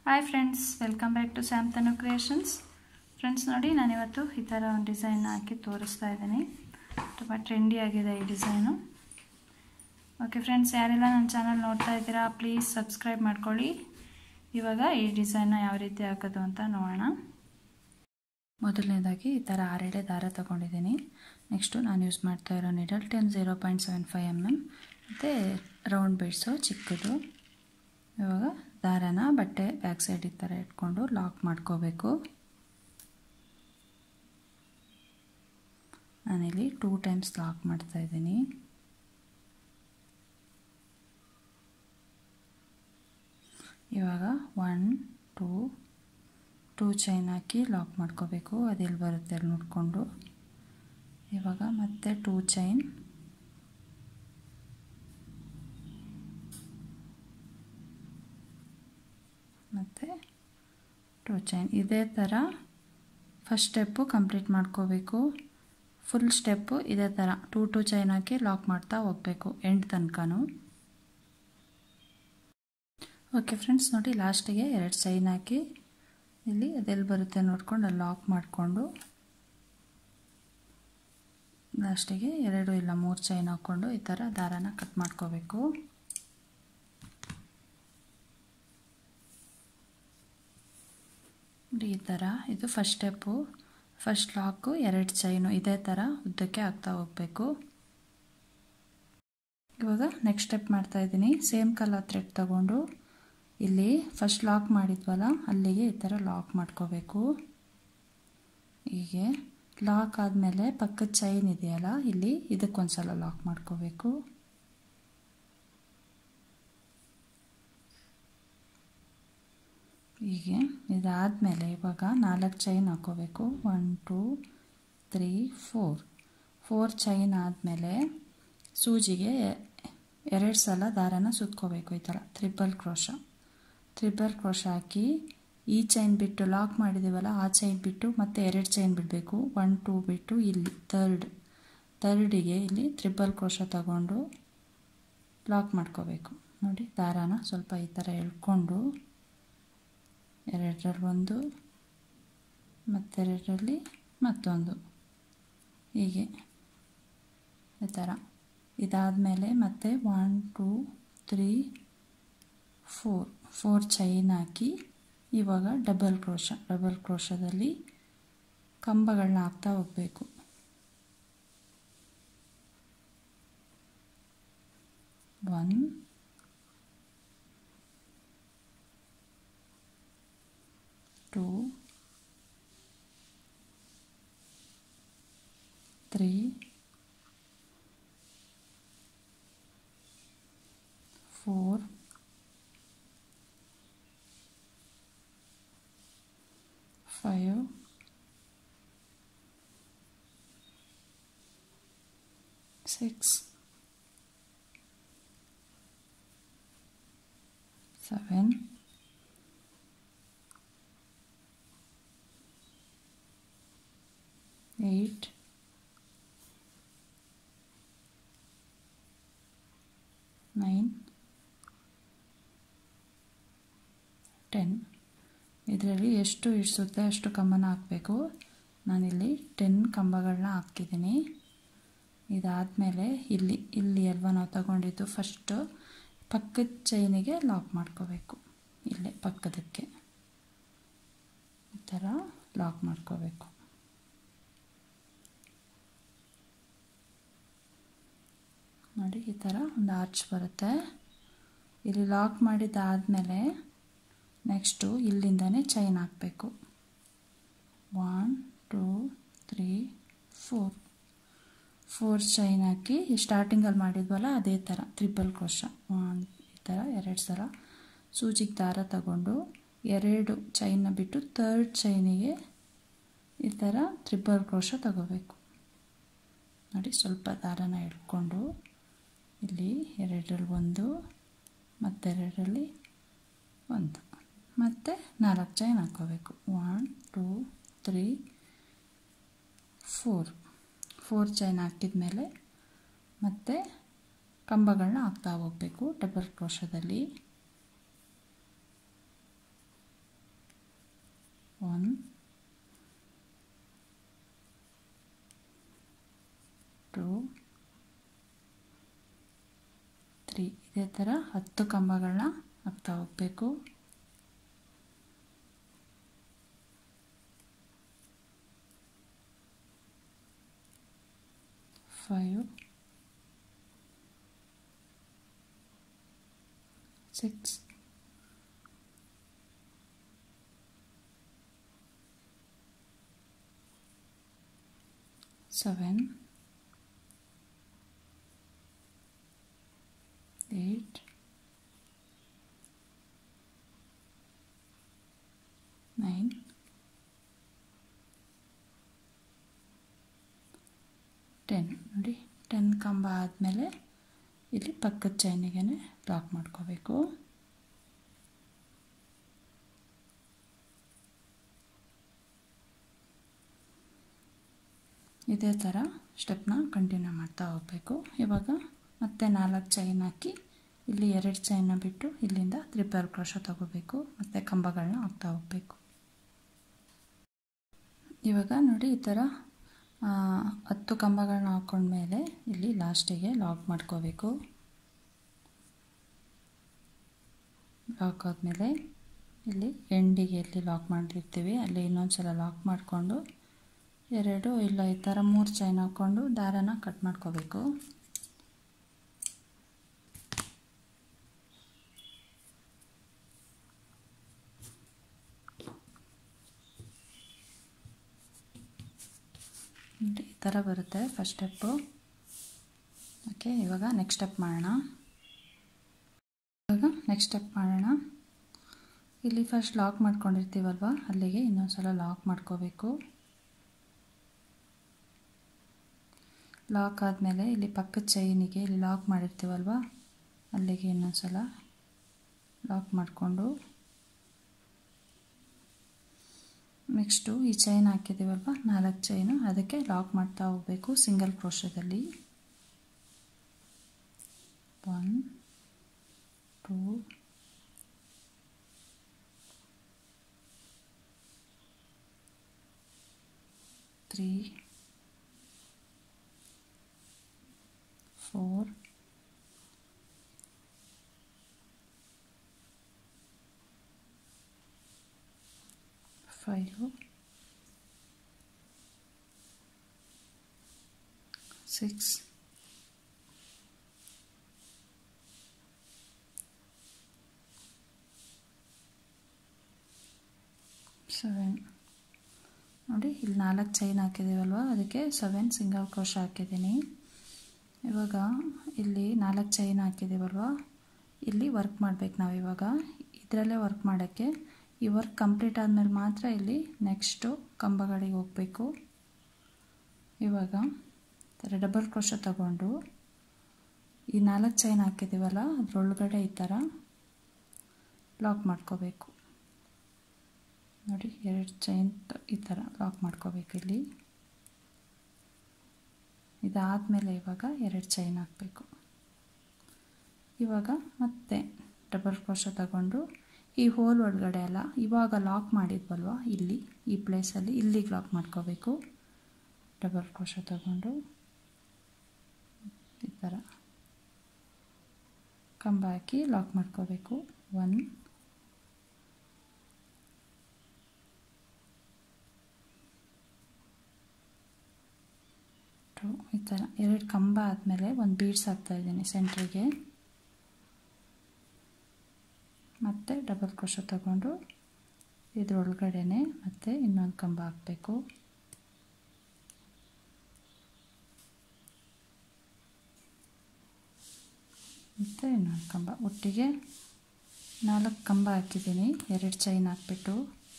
hi friends welcome back to Sam Tanu creations friends ನೋಡಿ ನಾನಿವತ್ತು ಈ ಥರ ಒಂದು ಡಿಸೈನ್ ಹಾಕಿ ತೋರಿಸ್ತಾ ಇದ್ದೀನಿ ತುಂಬ ಟ್ರೆಂಡಿ ಆಗಿದೆ ಈ ಡಿಸೈನು ಓಕೆ ಫ್ರೆಂಡ್ಸ್ ಯಾರೆಲ್ಲ ನನ್ನ ಚಾನಲ್ ನೋಡ್ತಾ ಇದ್ದೀರಾ ಪ್ಲೀಸ್ ಸಬ್ಸ್ಕ್ರೈಬ್ ಮಾಡ್ಕೊಳ್ಳಿ ಇವಾಗ ಈ ಡಿಸೈನ್ನ ಯಾವ ರೀತಿ ಹಾಕೋದು ಅಂತ ನೋಡೋಣ ಮೊದಲನೇದಾಗಿ ಈ ಥರ ಆರೆಳೆ ದಾರ ತೊಗೊಂಡಿದ್ದೀನಿ ನೆಕ್ಸ್ಟು ನಾನು ಯೂಸ್ ಮಾಡ್ತಾ ಇರೋ needle ten zero point seven five M M ಮತ್ತು ರೌಂಡ್ ಬಿಡ್ಸು ಚಿಕ್ಕದು ಇವಾಗ ದಾರನ ಬಟ್ಟೆ ಬ್ಯಾಕ್ ಸೈಡ್ ಈ ಥರ ಇಟ್ಕೊಂಡು ಲಾಕ್ ಮಾಡ್ಕೋಬೇಕು ನಾನಿಲ್ಲಿ ಟೂ ಟೈಮ್ಸ್ ಲಾಕ್ ಮಾಡ್ತಾ ಇದ್ದೀನಿ ಇವಾಗ ಒನ್ ಟೂ ಟೂ ಚೈನ್ ಹಾಕಿ ಲಾಕ್ ಮಾಡ್ಕೋಬೇಕು ಅದೆಲ್ಲಿ ಬರುತ್ತೆ ಅಲ್ಲಿ ನೋಡಿಕೊಂಡು ಇವಾಗ ಮತ್ತೆ ಟೂ ಚೈನ್ ಮತ್ತು ಟೂ ಚೈನ್ ಇದೇ ಥರ ಫಸ್ಟ್ ಸ್ಟೆಪ್ಪು ಕಂಪ್ಲೀಟ್ ಮಾಡ್ಕೋಬೇಕು ಫುಲ್ ಸ್ಟೆಪ್ಪು ಇದೇ ಥರ ಟೂ ಟೂ ಚೈನ್ ಹಾಕಿ ಲಾಕ್ ಮಾಡ್ತಾ ಹೋಗಬೇಕು ಎಂಡ್ ತನಕನೂ ಓಕೆ ಫ್ರೆಂಡ್ಸ್ ನೋಡಿ ಲಾಸ್ಟಿಗೆ ಎರಡು ಚೈನ್ ಹಾಕಿ ಇಲ್ಲಿ ಅದೆಲ್ಲಿ ಬರುತ್ತೆ ನೋಡ್ಕೊಂಡು ಅಲ್ಲಿ ಲಾಕ್ ಮಾಡಿಕೊಂಡು ಲಾಸ್ಟಿಗೆ ಎರಡು ಇಲ್ಲ ಮೂರು ಚೈನ್ ಹಾಕ್ಕೊಂಡು ಈ ಥರ ದಾರಾನ ಕಟ್ ಮಾಡ್ಕೋಬೇಕು ಈ ಥರ ಇದು ಫಸ್ಟ್ ಸ್ಟೆಪ್ಪು ಫಸ್ಟ್ ಲಾಕು ಎರಡು ಚೈನು ಇದೇ ಥರ ಉದ್ದಕ್ಕೆ ಆಗ್ತಾ ಹೋಗಬೇಕು ಇವಾಗ ನೆಕ್ಸ್ಟ್ ಸ್ಟೆಪ್ ಮಾಡ್ತಾ ಇದ್ದೀನಿ ಸೇಮ್ ಕಲರ್ ಥ್ರೆಡ್ ತಗೊಂಡು ಇಲ್ಲಿ ಫಸ್ಟ್ ಲಾಕ್ ಮಾಡಿದ್ವಲ್ಲ ಅಲ್ಲಿಗೆ ಈ ಥರ ಲಾಕ್ ಮಾಡ್ಕೋಬೇಕು ಹೀಗೆ ಲಾಕ್ ಆದಮೇಲೆ ಪಕ್ಕದ ಚೈನ್ ಇದೆಯಲ್ಲ ಇಲ್ಲಿ ಇದಕ್ಕೊಂದ್ಸಲ ಲಾಕ್ ಮಾಡ್ಕೋಬೇಕು ಹೀಗೆ ಇದಾದಮೇಲೆ ಇವಾಗ ನಾಲ್ಕು ಚೈನ್ ಹಾಕೋಬೇಕು one two three four four chain ಆದಮೇಲೆ ಸೂಜಿಗೆ ಎರಡು ಸಲ ದಾರನ ಸುತ್ಕೋಬೇಕು ಈ ಥರ ತ್ರಿಬಲ್ ಕ್ರೋಶ ತ್ರಿಬಲ್ ಕ್ರೋಶ ಹಾಕಿ ಈ ಚೈನ್ ಬಿಟ್ಟು ಲಾಕ್ ಮಾಡಿದ್ದೀವಲ್ಲ ಆ ಚೈನ್ ಬಿಟ್ಟು ಮತ್ತೆ ಎರಡು ಚೈನ್ ಬಿಡಬೇಕು ಒನ್ ಟೂ ಬಿಟ್ಟು ಇಲ್ಲಿ ತರ್ಡ್ ತರ್ಡಿಗೆ ಇಲ್ಲಿ ತ್ರಿಬಲ್ ಕ್ರೋಶ ತಗೊಂಡು ಲಾಕ್ ಮಾಡ್ಕೋಬೇಕು ನೋಡಿ ದಾರಾನ ಸ್ವಲ್ಪ ಈ ಥರ ಎಳ್ಕೊಂಡು ಎರಡರಲ್ಲಿ ಒಂದು ಮತ್ತೆರಡರಲ್ಲಿ ಮತ್ತೊಂದು ಹೀಗೆ ಈ ಥರ ಇದಾದಮೇಲೆ ಮತ್ತೆ one two three four four chain ಹಾಕಿ ಇವಾಗ ಡಬಲ್ ಕ್ರೋಶ ಡಬಲ್ ಕ್ರೋಶದಲ್ಲಿ ಕಂಬಗಳನ್ನ ಹಾಕ್ತಾ ಹೋಗಬೇಕು one two three four five six seven eight nine ten ಇದರಲ್ಲಿ ಎಷ್ಟು ಇಡಿಸುತ್ತೆ ಅಷ್ಟು ಕಂಬನ ಹಾಕಬೇಕು ನಾನಿಲ್ಲಿ ಟೆನ್ ಕಂಬಗಳನ್ನ ಹಾಕಿದ್ದೀನಿ ಇದಾದಮೇಲೆ ಇಲ್ಲಿ ಇಲ್ಲಿ ಅಲ್ವಾ ನಾವು ತಗೊಂಡಿದ್ದು ಫಸ್ಟು ಪಕ್ಕದ ಚೈನಿಗೆ ಲಾಕ್ ಮಾಡ್ಕೋಬೇಕು ಇಲ್ಲೇ ಪಕ್ಕದಕ್ಕೆ ಈ ಥರ ಲಾಕ್ ಮಾಡ್ಕೋಬೇಕು ನೋಡಿ ಈ ಥರ ಒಂದು ಆರ್ಚ್ ಬರುತ್ತೆ ಇಲ್ಲಿ ಲಾಕ್ ಮಾಡಿದ್ದಾದಮೇಲೆ ನೆಕ್ಸ್ಟು ಇಲ್ಲಿಂದನೇ ಚೈನ್ ಹಾಕಬೇಕು one two three four four chain ಹಾಕಿ ಸ್ಟಾರ್ಟಿಂಗಲ್ಲಿ ಮಾಡಿದ್ವಲ್ಲ ಅದೇ ಥರ ತ್ರಿಬಲ್ ಕ್ರೋಶ ಒನ್ ಈ ಥರ ಎರಡು ಸಲ ಸೂಜಿಗೆ ದಾರ ತಗೊಂಡು ಎರಡು ಚೈನ್ನ ಬಿಟ್ಟು ತರ್ಡ್ ಚೈನಿಗೆ ಈ ಥರ ತ್ರಿಬಲ್ ಕ್ರೋಶ ತಗೋಬೇಕು ನೋಡಿ ಸ್ವಲ್ಪ ದಾರನ ಇಟ್ಕೊಂಡು ಇಲ್ಲಿ ಎರಡರಲ್ಲಿ ಒಂದು ಮತ್ತೆರಡರಲ್ಲಿ ಒಂದು ಮತ್ತು ನಾಲ್ಕು ಚೈನ್ ಹಾಕ್ಕೋಬೇಕು one two three four four chain ಹಾಕಿದ ಮೇಲೆ ಮತ್ತು ಕಂಬಗಳನ್ನ ಹಾಕ್ತಾ ಹೋಗಬೇಕು ಡಬಲ್ ಕ್ರೋಶದಲ್ಲಿ ತ್ರೀ ಇದೇ ಥರ ಹತ್ತು ಕಂಬಗಳನ್ನ ಹಾಕ್ತಾ ಹೋಗಬೇಕು five six seven, eight, nine, ten ನೋಡಿ ಟೆನ್ ಕಂಬ ಆದಮೇಲೆ ಇಲ್ಲಿ ಪಕ್ಕದ ಚೈನಿಗೆ ಲಾಕ್ ಮಾಡ್ಕೋಬೇಕು ಇದೇ ಥರ ಸ್ಟೆಪ್ನ ಕಂಟಿನ್ಯೂ ಮಾಡ್ತಾ ಹೋಗಬೇಕು ಇವಾಗ ಮತ್ತೆ ನಾಲ್ಕು ಚೈನ್ ಹಾಕಿ ಇಲ್ಲಿ ಎರಡು ಚೈನ್ನ ಬಿಟ್ಟು ಇಲ್ಲಿಂದ ತ್ರಿಪಲ್ ಕ್ರೋಶ ತಗೋಬೇಕು ಮತ್ತು ಕಂಬಗಳನ್ನ ಹಾಕ್ತಾ ಹೋಗಬೇಕು ಇವಾಗ ನೋಡಿ ಈ ಥರ ಹತ್ತು ಕಂಬಗಳನ್ನ ಹಾಕ್ಕೊಂಡ್ಮೇಲೆ ಇಲ್ಲಿ ಲಾಸ್ಟಿಗೆ ಲಾಕ್ ಮಾಡ್ಕೋಬೇಕು ಲಾಕ್ ಆದಮೇಲೆ ಇಲ್ಲಿ ಎಂಡಿಗೆ ಎಲ್ಲಿ ಲಾಕ್ ಮಾಡಿರ್ತೀವಿ ಅಲ್ಲಿ ಇನ್ನೊಂದು ಸಲ ಲಾಕ್ ಮಾಡಿಕೊಂಡು ಎರಡು ಇಲ್ಲ ಈ ಥರ ಮೂರು ಚೈನ್ ಹಾಕ್ಕೊಂಡು ದಾರನ ಕಟ್ ಮಾಡ್ಕೋಬೇಕು ಈ ಥರ ಬರುತ್ತೆ ಫಸ್ಟ್ ಸ್ಟೆಪ್ಪು ಓಕೆ ಇವಾಗ ನೆಕ್ಸ್ಟ್ ಸ್ಟೆಪ್ ಮಾಡೋಣ ಇವಾಗ ನೆಕ್ಸ್ಟ್ ಸ್ಟೆಪ್ ಮಾಡೋಣ ಇಲ್ಲಿ ಫಸ್ಟ್ ಲಾಕ್ ಮಾಡ್ಕೊಂಡಿರ್ತೀವಲ್ವ ಅಲ್ಲಿಗೆ ಇನ್ನೊಂದು ಸಲ ಲಾಕ್ ಮಾಡ್ಕೋಬೇಕು ಲಾಕ್ ಆದಮೇಲೆ ಇಲ್ಲಿ ಪಕ್ಕದ ಚೈನಿಗೆ ಇಲ್ಲಿ ಲಾಕ್ ಮಾಡಿರ್ತೀವಲ್ವ ಅಲ್ಲಿಗೆ ಇನ್ನೊಂದು ಸಲ ಲಾಕ್ ಮಾಡಿಕೊಂಡು ನೆಕ್ಸ್ಟು ಈ ಚೈನ್ ಹಾಕಿದ್ದೀವಲ್ವ ನಾಲ್ಕು ಚೈನು ಅದಕ್ಕೆ ಲಾಕ್ ಮಾಡ್ತಾ ಹೋಗಬೇಕು ಸಿಂಗಲ್ ಕ್ರೋಶದಲ್ಲಿ one two three four five six seven ನೋಡಿ ಇಲ್ಲಿ ನಾಲ್ಕು ಚೈನ್ ಹಾಕಿದ್ದೀವಲ್ವ ಅದಕ್ಕೆ ಸೆವೆನ್ ಸಿಂಗಲ್ ಕ್ರೋಶ ಹಾಕಿದ್ದೀನಿ ಇವಾಗ ಇಲ್ಲಿ ನಾಲ್ಕು ಚೈನ್ ಹಾಕಿದ್ದೀವಲ್ವ ಇಲ್ಲಿ ವರ್ಕ್ ಮಾಡ್ಬೇಕು ನಾವು ಇವಾಗ ಇದರಲ್ಲೇ ವರ್ಕ್ ಮಾಡೋಕ್ಕೆ ಈ ವರ್ಕ್ ಕಂಪ್ಲೀಟ್ ಆದಮೇಲೆ ಮಾತ್ರ ಇಲ್ಲಿ ನೆಕ್ಸ್ಟು ಕಂಬಗಳಿಗೆ ಹೋಗಬೇಕು ಇವಾಗ ಥರ ಡಬಲ್ ಕ್ರೋಶ ತಗೊಂಡು ಈ ನಾಲ್ಕು ಚೈನ್ ಹಾಕಿದ್ದೀವಲ್ಲ ಅದರೊಳಗಡೆ ಈ ಥರ ಲಾಕ್ ಮಾಡ್ಕೋಬೇಕು ನೋಡಿ ಎರಡು ಚೈನ್ ಈ ಥರ ಲಾಕ್ ಮಾಡ್ಕೋಬೇಕು ಇಲ್ಲಿ ಇದಾದಮೇಲೆ ಇವಾಗ ಎರಡು ಚೈನ್ ಹಾಕಬೇಕು ಇವಾಗ ಮತ್ತೆ ಡಬಲ್ ಕ್ರೋಶ ತಗೊಂಡು ಈ ಹೋಲ್ ಒಳಗಡೆ ಅಲ್ಲ ಇವಾಗ ಲಾಕ್ ಮಾಡಿದ್ವಲ್ವ ಇಲ್ಲಿ ಈ ಪ್ಲೇಸಲ್ಲಿ ಇಲ್ಲಿಗೆ ಲಾಕ್ ಮಾಡ್ಕೋಬೇಕು ಡಬಲ್ ಕ್ರೋಶ ತಗೊಂಡು ಈ ಥರ ಕಂಬ ಹಾಕಿ ಲಾಕ್ ಮಾಡ್ಕೋಬೇಕು ಒನ್ ಟು ಈ ಥರ ಎರಡು ಕಂಬ ಆದಮೇಲೆ ಒಂದು ಬೀಡ್ಸ್ ಹಾಕ್ತಾಯಿದ್ದೀನಿ ಸೆಂಟ್ರಿಗೆ ಮತ್ತು ಡಬಲ್ ಕ್ರೋಶ ತಗೊಂಡು ಇದ್ರೊಳಗಡೆನೆ ಮತ್ತೆ ಇನ್ನೊಂದು ಕಂಬ ಹಾಕಬೇಕು ಮತ್ತು ಇನ್ನೊಂದು ಕಂಬ ಒಟ್ಟಿಗೆ ನಾಲ್ಕು ಕಂಬ ಹಾಕಿದ್ದೀನಿ ಎರಡು ಚೈನ್ ಹಾಕ್ಬಿಟ್ಟು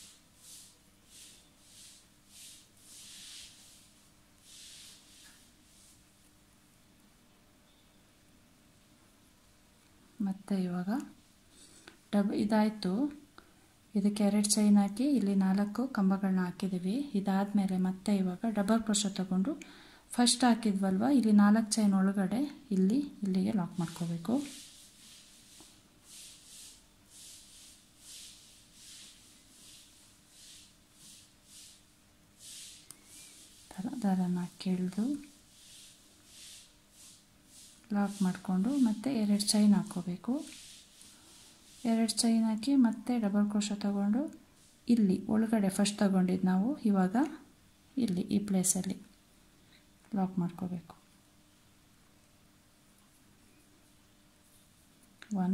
ಮತ್ತು ಇವಾಗ ಡಬ್ ಇದಾಯಿತು ಇದಕ್ಕೆ ಎರಡು ಚೈನ್ ಹಾಕಿ ಇಲ್ಲಿ ನಾಲ್ಕು ಕಂಬಗಳನ್ನ ಹಾಕಿದ್ದೀವಿ ಇದಾದಮೇಲೆ ಮತ್ತೆ ಇವಾಗ ಡಬಲ್ ಕ್ರೋಶ ತಗೊಂಡು ಫಸ್ಟ್ ಹಾಕಿದ್ವಲ್ವ ಇಲ್ಲಿ ನಾಲ್ಕು ಚೈನ್ ಒಳಗಡೆ ಇಲ್ಲಿ ಇಲ್ಲಿಗೆ ಲಾಕ್ ಮಾಡ್ಕೋಬೇಕು ಥರ ದಾರನ ಕೆಳೆದು ಲಾಕ್ ಮಾಡಿಕೊಂಡು ಮತ್ತೆ ಎರಡು ಚೈನ್ ಹಾಕ್ಕೋಬೇಕು ಎರಡು ಚೈನ್ ಹಾಕಿ ಮತ್ತೆ ಡಬಲ್ ಕ್ರೋಶ ತಗೊಂಡು ಇಲ್ಲಿ ಒಳಗಡೆ ಫಸ್ಟ್ ತಗೊಂಡಿದ್ದು ನಾವು ಇವಾಗ ಇಲ್ಲಿ ಈ ಪ್ಲೇಸಲ್ಲಿ ಲಾಕ್ ಮಾಡ್ಕೋಬೇಕು ಒನ್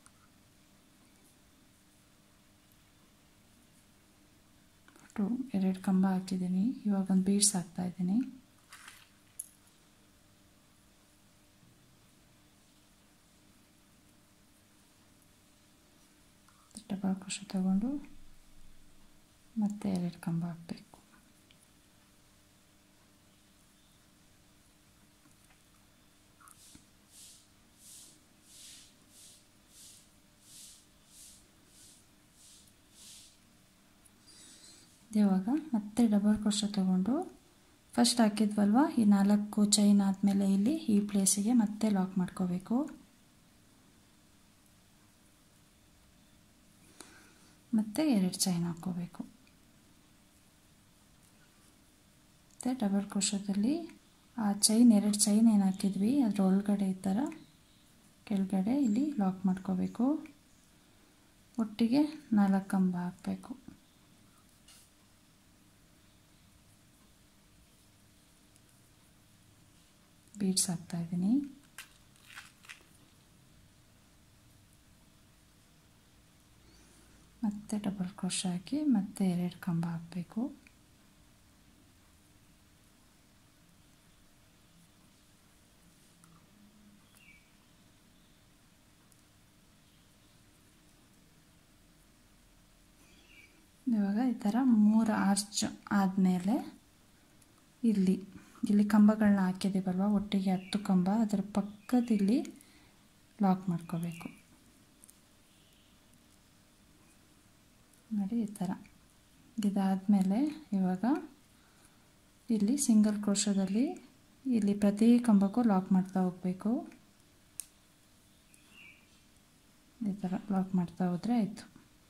ಟು ಎರಡು ಕಂಬ ಹಾಕಿದ್ದೀನಿ ಇವಾಗ ಒಂದು ಬೀಡ್ಸ್ ಹಾಕ್ತಾ ಇದ್ದೀನಿ ಡಬಲ್ ಕ್ರೋಶ ತಗೊಂಡು ಮತ್ತೆ ಎರಡು ಕಂಬ ಹಾಕಬೇಕು ಇವಾಗ ಮತ್ತೆ ಡಬಲ್ ಕ್ರೋಶ ತಗೊಂಡು ಫಸ್ಟ್ ಹಾಕಿದ್ವಲ್ವ ಈ ನಾಲ್ಕು ಚೈನ್ ಆದಮೇಲೆ ಇಲ್ಲಿ ಈ ಪ್ಲೇಸಿಗೆ ಮತ್ತೆ ಲಾಕ್ ಮಾಡ್ಕೋಬೇಕು ಮತ್ತು ಎರಡು ಚೈನ್ ಹಾಕ್ಕೋಬೇಕು ಮತ್ತು ಡಬಲ್ ಕ್ರೋಶದಲ್ಲಿ ಆ ಚೈನ್ ಎರಡು ಚೈನ್ ಏನು ಹಾಕಿದ್ವಿ ಅದ್ರ ಒಳಗಡೆ ಈ ಥರ ಕೆಳಗಡೆ ಇಲ್ಲಿ ಲಾಕ್ ಮಾಡ್ಕೋಬೇಕು ಒಟ್ಟಿಗೆ ನಾಲ್ಕು ಕಂಬ ಹಾಕಬೇಕು ಬೀಡ್ಸ್ ಹಾಕ್ತಾ ಇದ್ದೀನಿ ಮತ್ತೆ ಡಬಲ್ ಕ್ರೋಶ ಹಾಕಿ ಮತ್ತೆ ಎರಡು ಕಂಬ ಹಾಕಬೇಕು ಇವಾಗ ಈ ಥರ ಮೂರು ಆರ್ಚ್ ಆದಮೇಲೆ ಇಲ್ಲಿ ಇಲ್ಲಿ ಕಂಬಗಳನ್ನ ಹಾಕಿದ್ದೀವಲ್ವ ಒಟ್ಟಿಗೆ ಹತ್ತು ಕಂಬ ಅದರ ಪಕ್ಕದಲ್ಲಿ ಲಾಕ್ ಮಾಡ್ಕೋಬೇಕು ನೋಡಿ ಈ ಥರ ಇದಾದಮೇಲೆ ಇವಾಗ ಇಲ್ಲಿ ಸಿಂಗಲ್ ಕ್ರೋಶದಲ್ಲಿ ಇಲ್ಲಿ ಪ್ರತಿ ಕಂಬಕ್ಕೂ ಲಾಕ್ ಮಾಡ್ತಾ ಹೋಗಬೇಕು ಈ ಥರ ಲಾಕ್ ಮಾಡ್ತಾ ಹೋದರೆ ಆಯಿತು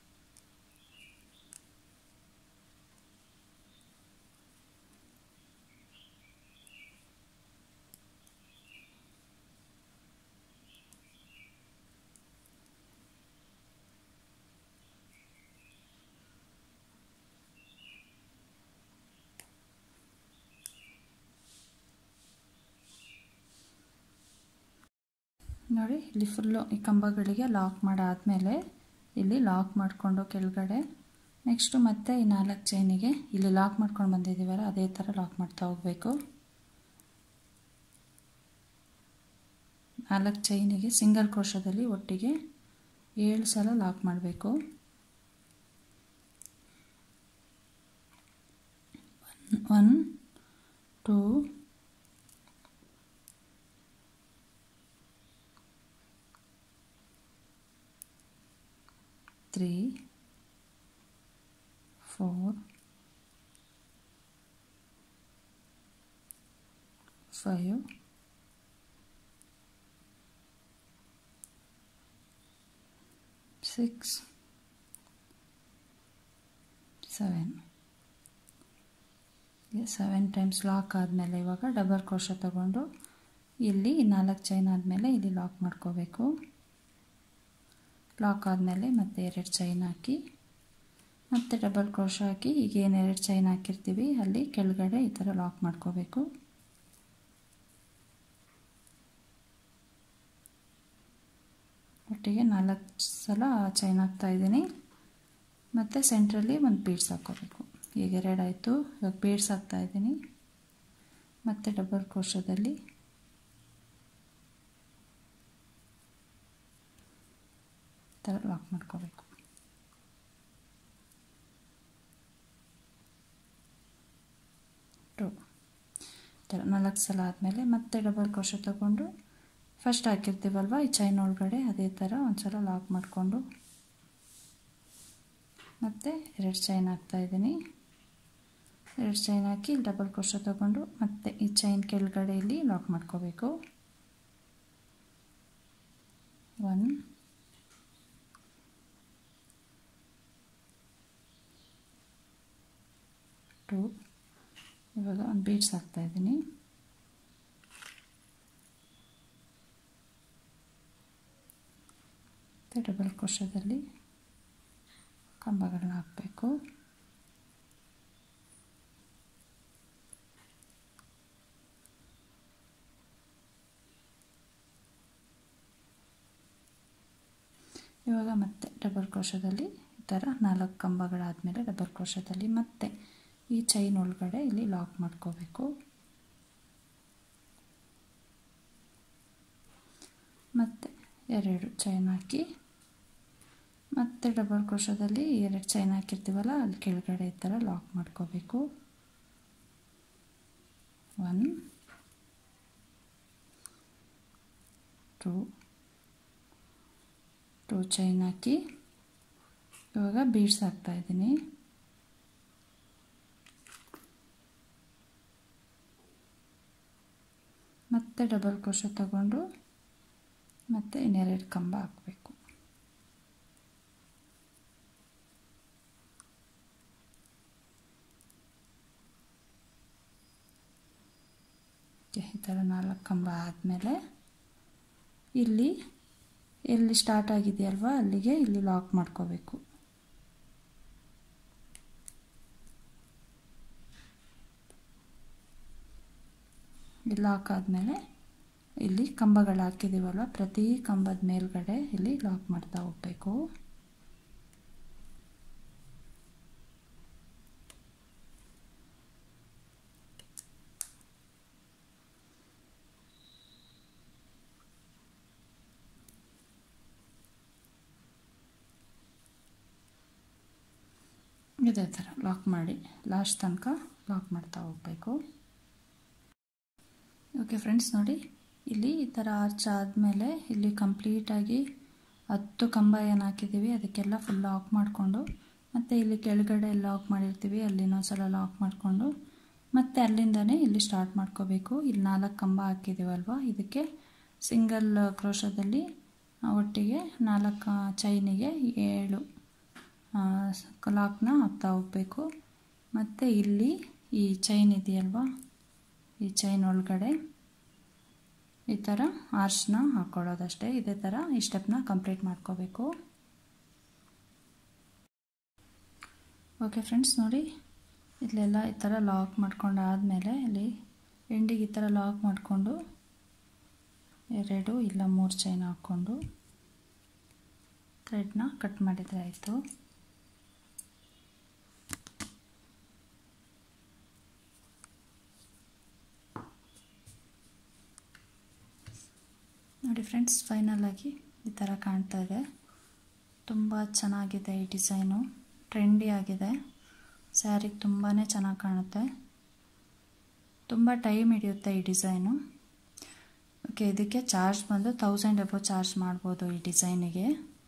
ನೋಡಿ ಇಲ್ಲಿ ಫುಲ್ಲು ಈ ಕಂಬಗಳಿಗೆ ಲಾಕ್ ಮಾಡಾದಮೇಲೆ ಇಲ್ಲಿ ಲಾಕ್ ಮಾಡಿಕೊಂಡು ಕೆಳಗಡೆ ನೆಕ್ಸ್ಟು ಮತ್ತೆ ಈ ನಾಲ್ಕು ಚೈನಿಗೆ ಇಲ್ಲಿ ಲಾಕ್ ಮಾಡ್ಕೊಂಡು ಬಂದಿದ್ದೀವಲ್ಲ ಅದೇ ಥರ ಲಾಕ್ ಮಾಡ್ತಾ ಹೋಗಬೇಕು ನಾಲ್ಕು ಚೈನಿಗೆ ಸಿಂಗಲ್ ಕ್ರೋಶದಲ್ಲಿ ಒಟ್ಟಿಗೆ ಏಳು ಸಲ ಲಾಕ್ ಮಾಡಬೇಕು one two three, four, five, six, seven seven times lock ಆದಮೇಲೆ ಇವಾಗ ಡಬಲ್ ಕ್ರೋಶ ತಗೊಂಡು ಇಲ್ಲಿ ನಾಲ್ಕು ಚೈನ್ ಆದಮೇಲೆ ಇಲ್ಲಿ ಲಾಕ್ ಮಾಡ್ಕೋಬೇಕು ಲಾಕ್ ಆದಮೇಲೆ ಮತ್ತೆ ಎರಡು ಚೈನ್ ಹಾಕಿ ಮತ್ತೆ ಡಬಲ್ ಕ್ರೋಶ ಹಾಕಿ ಈಗ ಏನು ಎರಡು ಚೈನ್ ಹಾಕಿರ್ತೀವಿ ಅಲ್ಲಿ ಕೆಳಗಡೆ ಈ ಥರ ಲಾಕ್ ಮಾಡ್ಕೋಬೇಕು ಒಟ್ಟಿಗೆ ನಾಲ್ಕು ಸಲ ಚೈನ್ ಹಾಕ್ತಾ ಇದ್ದೀನಿ ಮತ್ತು ಸೆಂಟ್ರಲ್ಲಿ ಒಂದು ಬೀಡ್ಸ್ ಹಾಕ್ಕೋಬೇಕು ಈಗ ಎರಡಾಯಿತು ಇವಾಗ ಬೀಡ್ಸ್ ಹಾಕ್ತಾ ಇದ್ದೀನಿ ಮತ್ತು ಡಬಲ್ ಕ್ರೋಶದಲ್ಲಿ ಥರ ಲಾಕ್ ಮಾಡ್ಕೋಬೇಕು ಟು ಥರ ನಾಲ್ಕು ಸಲ ಆದಮೇಲೆ ಮತ್ತೆ ಡಬಲ್ ಕ್ರೋಶ ತಗೊಂಡು ಫಸ್ಟ್ ಹಾಕಿರ್ತೀವಲ್ವ ಈ ಚೈನ್ ಒಳಗಡೆ ಅದೇ ಥರ ಒಂದು ಸಲ ಲಾಕ್ ಮಾಡಿಕೊಂಡು ಮತ್ತು ಎರಡು ಚೈನ್ ಹಾಕ್ತಾಯಿದ್ದೀನಿ ಎರಡು ಚೈನ್ ಹಾಕಿ ಡಬಲ್ ಕ್ರೋಶ ತಗೊಂಡು ಮತ್ತೆ ಈ ಚೈನ್ ಕೆಳಗಡೆ ಇಲ್ಲಿ ಲಾಕ್ ಮಾಡ್ಕೋಬೇಕು ಒನ್ ಟು ಇವಾಗ ಒಂದು ಬೀಡ್ಸ್ ಹಾಕ್ತಾಯಿದ್ದೀನಿ ಮತ್ತು ಡಬಲ್ ಕ್ರೋಶದಲ್ಲಿ ಕಂಬಗಳನ್ನ ಹಾಕಬೇಕು ಇವಾಗ ಮತ್ತೆ ಡಬಲ್ ಕ್ರೋಶದಲ್ಲಿ ಈ ಥರ ನಾಲ್ಕು ಕಂಬಗಳಾದಮೇಲೆ ಡಬಲ್ ಕ್ರೋಶದಲ್ಲಿ ಮತ್ತೆ ಈ ಚೈನ್ ಒಳಗಡೆ ಇಲ್ಲಿ ಲಾಕ್ ಮಾಡ್ಕೋಬೇಕು ಮತ್ತು ಎರಡು ಚೈನ್ ಹಾಕಿ ಮತ್ತೆ ಡಬಲ್ ಕ್ರೋಶದಲ್ಲಿ ಎರಡು ಚೈನ್ ಹಾಕಿರ್ತೀವಲ್ಲ ಅಲ್ಲಿ ಕೆಳಗಡೆ ಈ ಥರ ಲಾಕ್ ಮಾಡ್ಕೋಬೇಕು ಒನ್ ಟೂ ಟೂ ಚೈನ್ ಹಾಕಿ ಇವಾಗ ಬೀಡ್ಸ್ ಹಾಕ್ತಾ ಇದ್ದೀನಿ ಮತ್ತೆ ಡಬಲ್ ಕ್ರೋಶ ತಗೊಂಡು ಮತ್ತೆ ಇನ್ನೆರಡು ಕಂಬ ಹಾಕಬೇಕು ಈ ಥರ ನಾಲ್ಕು ಕಂಬ ಆದಮೇಲೆ ಇಲ್ಲಿ ಎಲ್ಲಿ ಸ್ಟಾರ್ಟ್ ಆಗಿದೆಯಲ್ವಾ ಅಲ್ಲಿಗೆ ಇಲ್ಲಿ ಲಾಕ್ ಮಾಡ್ಕೋಬೇಕು ಇಲ್ಲಿ ಲಾಕ್ ಆದಮೇಲೆ ಇಲ್ಲಿ ಕಂಬಗಳು ಹಾಕಿದ್ದೀವಲ್ವ ಪ್ರತಿ ಕಂಬದ ಮೇಲ್ಗಡೆ ಇಲ್ಲಿ ಲಾಕ್ ಮಾಡ್ತಾ ಹೋಗಬೇಕು ಇದೇ ಥರ ಲಾಕ್ ಮಾಡಿ ಲಾಸ್ಟ್ ತನಕ ಲಾಕ್ ಮಾಡ್ತಾ ಹೋಗಬೇಕು ಓಕೆ ಫ್ರೆಂಡ್ಸ್ ನೋಡಿ ಇಲ್ಲಿ ಈ ಥರ ಆರ್ಚ್ ಆದಮೇಲೆ ಇಲ್ಲಿ ಕಂಪ್ಲೀಟಾಗಿ ಹತ್ತು ಕಂಬ ಏನು ಹಾಕಿದ್ದೀವಿ ಅದಕ್ಕೆಲ್ಲ ಫುಲ್ ಲಾಕ್ ಮಾಡಿಕೊಂಡು ಮತ್ತು ಇಲ್ಲಿ ಕೆಳಗಡೆ ಲಾಕ್ ಮಾಡಿರ್ತೀವಿ ಅಲ್ಲಿ ಇನ್ನೊಂದ್ಸಲ ಲಾಕ್ ಮಾಡಿಕೊಂಡು ಮತ್ತು ಅಲ್ಲಿಂದನೇ ಇಲ್ಲಿ ಸ್ಟಾರ್ಟ್ ಮಾಡ್ಕೋಬೇಕು ಇಲ್ಲಿ ನಾಲ್ಕು ಕಂಬ ಹಾಕಿದ್ದೀವಲ್ವ ಇದಕ್ಕೆ ಸಿಂಗಲ್ ಕ್ರೋಶದಲ್ಲಿ ಒಟ್ಟಿಗೆ ನಾಲ್ಕು ಚೈನಿಗೆ ಏಳು ಲಾಕ್ನ ಹಾಕ್ತಾ ಹೋಗಬೇಕು ಮತ್ತು ಇಲ್ಲಿ ಈ ಚೈನ್ ಇದೆಯಲ್ವಾ ಈ ಚೈನ್ ಒಳಗಡೆ ಈ ಥರ ಆರ್ಚ್ನ ಹಾಕ್ಕೊಳ್ಳೋದಷ್ಟೇ ಇದೇ ಥರ ಈ ಸ್ಟೆಪ್ನ ಕಂಪ್ಲೀಟ್ ಮಾಡ್ಕೋಬೇಕು ಓಕೆ ಫ್ರೆಂಡ್ಸ್ ನೋಡಿ ಇಲ್ಲೆಲ್ಲ ಈ ಥರ ಲಾಕ್ ಮಾಡ್ಕೊಂಡು ಆದಮೇಲೆ ಇಲ್ಲಿ ಎಂಡಿಗೆ ಈ ಥರ ಲಾಕ್ ಮಾಡಿಕೊಂಡು ಎರಡು ಇಲ್ಲ ಮೂರು ಚೈನ್ ಹಾಕ್ಕೊಂಡು ಥ್ರೆಡ್ನ ಕಟ್ ಮಾಡಿದರೆ ಆಯಿತು ನೋಡಿ ಫ್ರೆಂಡ್ಸ್ ಫೈನಲಾಗಿ ಈ ಥರ ಕಾಣ್ತಾ ಇದೆ ತುಂಬ ಚೆನ್ನಾಗಿದೆ ಈ ಡಿಸೈನು ಟ್ರೆಂಡಿ ಆಗಿದೆ ಸ್ಯಾರಿಗೆ ತುಂಬಾ ಚೆನ್ನಾಗಿ ಕಾಣುತ್ತೆ ತುಂಬ ಟೈಮ್ ಹಿಡಿಯುತ್ತೆ ಈ ಡಿಸೈನು ಓಕೆ ಇದಕ್ಕೆ ಚಾರ್ಜ್ ಬಂದು ತೌಸಂಡ್ ಎಬೋ ಚಾರ್ಜ್ ಮಾಡ್ಬೋದು ಈ ಡಿಸೈನಿಗೆ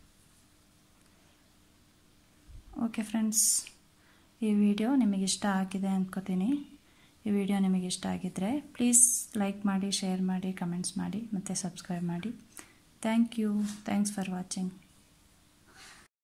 ಓಕೆ ಫ್ರೆಂಡ್ಸ್ ಈ ವಿಡಿಯೋ ನಿಮಗೆ ಇಷ್ಟ ಆಗಿದೆ ಅಂದ್ಕೋತೀನಿ ಈ ವಿಡಿಯೋ ನಿಮಗೆ ಇಷ್ಟ ಆಗಿದ್ದರೆ ಪ್ಲೀಸ್ ಲೈಕ್ ಮಾಡಿ ಶೇರ್ ಮಾಡಿ ಕಮೆಂಟ್ಸ್ ಮಾಡಿ ಮತ್ತು ಸಬ್ಸ್ಕ್ರೈಬ್ ಮಾಡಿ thank you thanks for watching